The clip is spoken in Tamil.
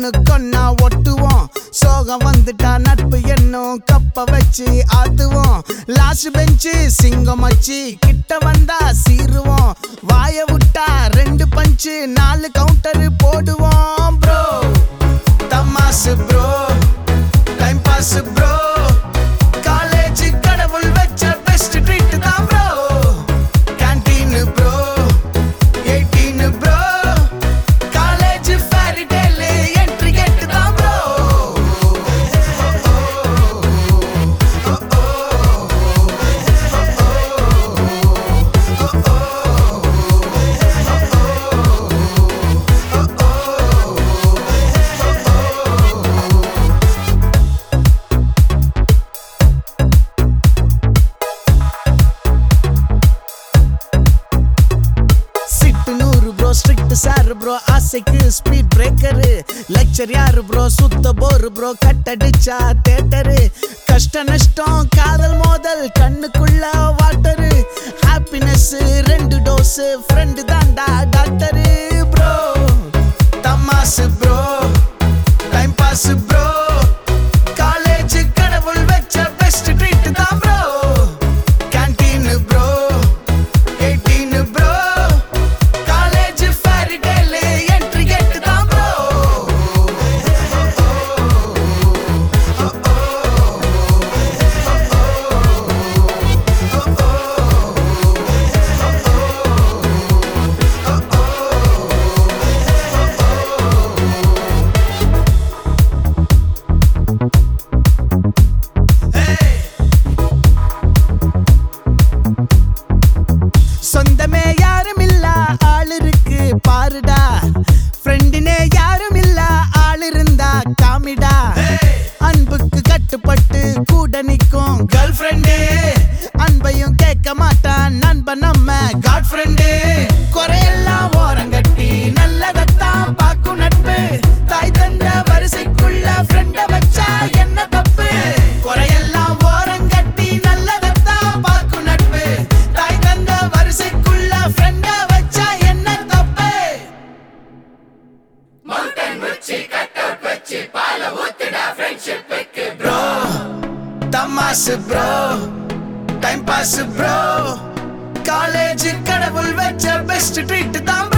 ஒண்ணுக்கொன்னா ஒட்டுவோம் சோகம் வந்துட்டா நட்பு என்னும் கப்ப வச்சு ஆத்துவோம் லாஸ்ட் பெஞ்சு சிங்கம் வச்சு கிட்ட வந்தா சீருவோம் வாய விட்டா ரெண்டு பஞ்சு நாலு கவுண்டர் போடுவோம் ப்ரோ தமாசு bro time pass bro college கடவுள் வச்ச பெஸ்ட் ட்ரீட் தான் bro canteen bro eighteen bro college fairy tale entry gate தான் ப்ரோ சிட்டு நூறு ப்ரோ ஸ்ட்ரிக்ட் சார் ப்ரோ ஆசைக்கு ஸ்பீட் பிரேக்கரு லெக்சர் யாரு ப்ரோ சுத்த போரு ப்ரோ கட்டடிச்சா தேட்டரு கஷ்ட நஷ்டம் காதல் மோதல் கண்ணுக்குள்ள வாட்டரு ஹாப்பினஸ் ரெண்டு டோஸ் ஃப்ரெண்டு தாண்டா டாக்டரு ப்ரோ தமாசு bro time pass bro college கடவுள் வச்ச பெஸ்ட் ட்ரீட் தான் bro canteen bro eighteen bro college fairy tale entry gate தான் ப்ரோ சொந்தமே யாரும் இல்ல ஆள் இருக்கு பாருடா ஃப்ரெண்டினே யாரும் இல்ல ஆள் இருந்தா காமிடா அன்புக்கு கட்டுப்பட்டு கூட நிக்கும் கேர்ள் ஃப்ரெண்டு அன்பையும் கேட்க மாட்டான் நண்பன் நம்ம காட் ஃப்ரெண்டு குறையெல்லாம் ஓரங்கட்டி நல்லதத்தான் பாக்கும் நட்பு தாய் தந்த வரிசைக்குள்ள ஃப்ரெண்ட வச்சா என்ன தப்பு குறையெல்லாம் ஓரங்கட்டி நல்லதத்தான் பாக்கும் நட்பு தாய் தந்த வரிசைக்குள்ள ஃப்ரெண்ட வச்சா என்ன தப்பு ப்ரோ தமாசு bro time pass bro college கடவுள் வச்ச பெஸ்ட் ட்ரீட் தான்